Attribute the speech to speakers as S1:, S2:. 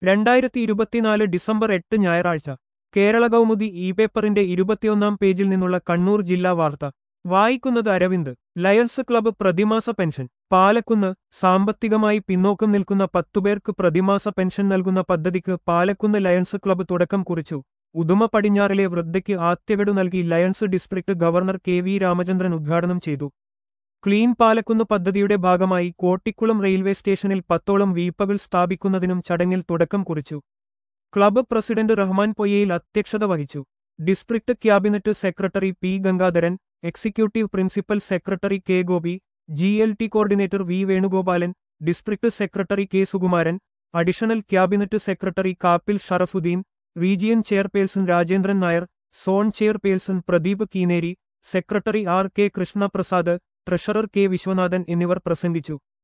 S1: രണ്ടായിരത്തി ഇരുപത്തിനാല് ഡിസംബർ എട്ട് ഞായറാഴ്ച കേരള കൗമുദി ഇ പേപ്പറിന്റെ ഇരുപത്തിയൊന്നാം പേജിൽ നിന്നുള്ള കണ്ണൂർ ജില്ലാ വാർത്ത വായിക്കുന്നത് അരവിന്ദ് ലയൺസ് ക്ലബ്ബ് പ്രതിമാസ പെൻഷൻ പാലക്കുന്ന് സാമ്പത്തികമായി പിന്നോക്കം നിൽക്കുന്ന പത്തുപേർക്ക് പ്രതിമാസ പെൻഷൻ നൽകുന്ന പദ്ധതിക്ക് പാലക്കുന്ന് ലയൺസ് ക്ലബ്ബ് തുടക്കം കുറിച്ചു ഉദുമ പടിഞ്ഞാറിലെ വൃദ്ധയ്ക്ക് ആത്യഗഡു നൽകി lions district governor K V Ramachandran ഉദ്ഘാടനം ചെയ്തു ക്ലീൻ പാലക്കുന്ന് പദ്ധതിയുടെ ഭാഗമായി കോട്ടിക്കുളം റെയിൽവേ സ്റ്റേഷനിൽ പത്തോളം വീപ്പകൾ സ്ഥാപിക്കുന്നതിനും ചടങ്ങിൽ തുടക്കം കുറിച്ചു ക്ലബ്ബ് പ്രസിഡന്റ് റഹ്മാൻ പൊയ്യയിൽ അധ്യക്ഷത വഹിച്ചു district cabinet secretary P Gangadharan executive principal secretary K Gopi G L T coordinator V Venugopalan district secretary K Sukumaran additional cabinet secretary Kappil Sharafuddin region chairperson Rajendran Nair zone chairperson Pradeep Keeneri secretary R K Krishnaprasad treasurer K Viswanathan എന്നിവർ പ്രസംഗിച്ചു